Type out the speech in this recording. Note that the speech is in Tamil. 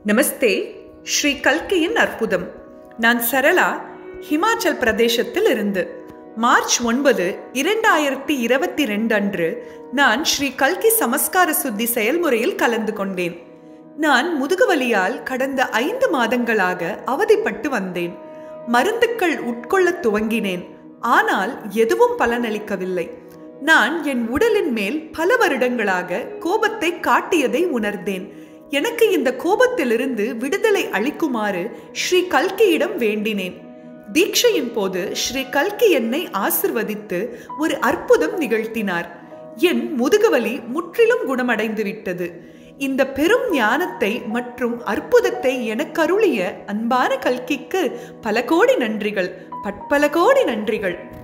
நமஸ்தே ஸ்ரீ கல்கியின் அற்புதம் நான் சரளா ஹிமாச்சல் பிரதேசத்தில் இருந்து மார்ச் ஒன்பது இரண்டாயிரத்தி இருபத்தி ரெண்டு அன்று நான் ஸ்ரீ கல்கி சமஸ்கார சுத்தி செயல்முறையில் கலந்து கொண்டேன் நான் முதுகுவலியால் கடந்த ஐந்து மாதங்களாக அவதிப்பட்டு வந்தேன் மருந்துக்கள் உட்கொள்ளத் துவங்கினேன் ஆனால் எதுவும் பலனளிக்கவில்லை நான் என் உடலின் மேல் பல வருடங்களாக கோபத்தை காட்டியதை உணர்ந்தேன் எனக்கு இந்த கோபத்திலிருந்து விடுதலை அளிக்குமாறு ஸ்ரீ கல்கியிடம் வேண்டினேன் தீட்சையின் போது ஸ்ரீ கல்கி என்னை ஆசிர்வதித்து ஒரு அற்புதம் நிகழ்த்தினார் என் முதுகுவலி முற்றிலும் குணமடைந்து விட்டது இந்த பெரும் ஞானத்தை மற்றும் அற்புதத்தை எனக்கருளிய அன்பான கல்கிக்கு பல கோடி நன்றிகள் பட்பல கோடி நன்றிகள்